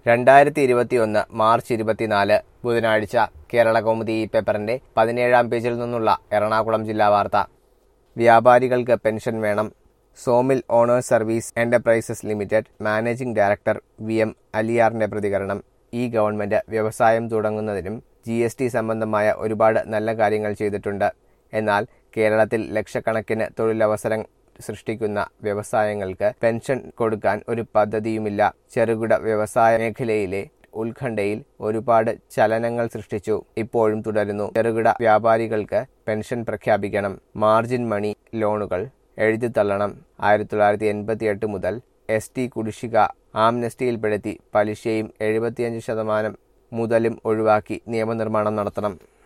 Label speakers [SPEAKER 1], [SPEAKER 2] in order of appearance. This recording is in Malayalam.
[SPEAKER 1] രണ്ടായിരത്തി ഇരുപത്തിയൊന്ന് മാർച്ച് ഇരുപത്തിനാല് ബുധനാഴ്ച കേരള കൗമുദി ഈ പേപ്പറിന്റെ പതിനേഴാം പേജിൽ നിന്നുള്ള എറണാകുളം ജില്ലാ വാർത്ത വ്യാപാരികൾക്ക് പെൻഷൻ വേണം sawmill owners service enterprises limited managing director V M അലിയാറിന്റെ പ്രതികരണം ഈ ഗവൺമെന്റ് വ്യവസായം തുടങ്ങുന്നതിനും ജി എസ് ടി സംബന്ധമായ ഒരുപാട് നല്ല കാര്യങ്ങൾ ചെയ്തിട്ടുണ്ട് എന്നാൽ കേരളത്തിൽ ലക്ഷക്കണക്കിന് തൊഴിലവസരം സൃഷ്ടിക്കുന്ന വ്യവസായങ്ങൾക്ക് പെൻഷൻ കൊടുക്കാൻ ഒരു പദ്ധതിയുമില്ല ചെറുകിട വ്യവസായ മേഖലയിലെ ഉത്കണ്ഠയിൽ ഒരുപാട് ചലനങ്ങൾ സൃഷ്ടിച്ചു ഇപ്പോഴും തുടരുന്നു ചെറുകിട വ്യാപാരികൾക്ക് പെൻഷൻ പ്രഖ്യാപിക്കണം മാർജിൻ മണി ലോണുകൾ എഴുതി തള്ളണം ആയിരത്തി തൊള്ളായിരത്തി എൺപത്തി എട്ട് മുതൽ എസ് ടി കുടിശ്ശിക ആംനസ്റ്റിയിൽപ്പെടുത്തി പലിശയും എഴുപത്തിയഞ്ച് ശതമാനം മുതലും ഒഴിവാക്കി നിയമനിർമ്മാണം നടത്തണം